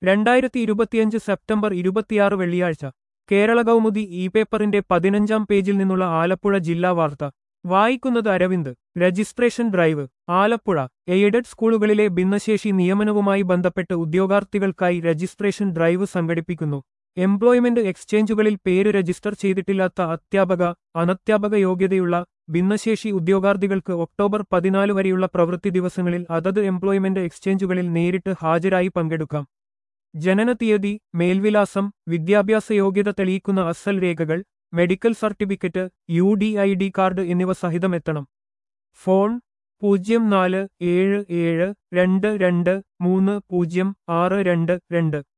രണ്ടായിരത്തി ഇരുപത്തിയഞ്ച് സെപ്റ്റംബർ ഇരുപത്തിയാറ് വെള്ളിയാഴ്ച കേരള കൗമുദി ഇ പേപ്പറിന്റെ പതിനഞ്ചാം പേജിൽ നിന്നുള്ള ആലപ്പുഴ ജില്ലാ വാർത്ത വായിക്കുന്നത് Aravind registration drive Alappuzha aided സ്കൂളുകളിലെ ഭിന്നശേഷി നിയമനവുമായി ബന്ധപ്പെട്ട് ഉദ്യോഗാർത്ഥികൾക്കായി രജിസ്ട്രേഷൻ ഡ്രൈവ് സംഘടിപ്പിക്കുന്നു എംപ്ലോയ്മെന്റ് എക്സ്ചേഞ്ചുകളിൽ പേര് രജിസ്റ്റർ ചെയ്തിട്ടില്ലാത്ത അധ്യാപക അനധ്യാപക യോഗ്യതയുള്ള ഭിന്നശേഷി ഉദ്യോഗാർത്ഥികൾക്ക് ഒക്ടോബർ പതിനാല് വരെയുള്ള പ്രവൃത്തി ദിവസങ്ങളിൽ അതത് എംപ്ലോയ്മെന്റ് എക്സ്ചേഞ്ചുകളിൽ നേരിട്ട് ഹാജരായി പങ്കെടുക്കാം ജനനതീയതി മേൽവിലാസം വിദ്യാഭ്യാസ യോഗ്യത തെളിയിക്കുന്ന അസൽ രേഖകൾ medical certificate U D I D card എന്നിവ സഹിതം എത്തണം ഫോൺ പൂജ്യം നാല് ഏഴ് ഏഴ് രണ്ട് രണ്ട് മൂന്ന് പൂജ്യം ആറ് രണ്ട് രണ്ട്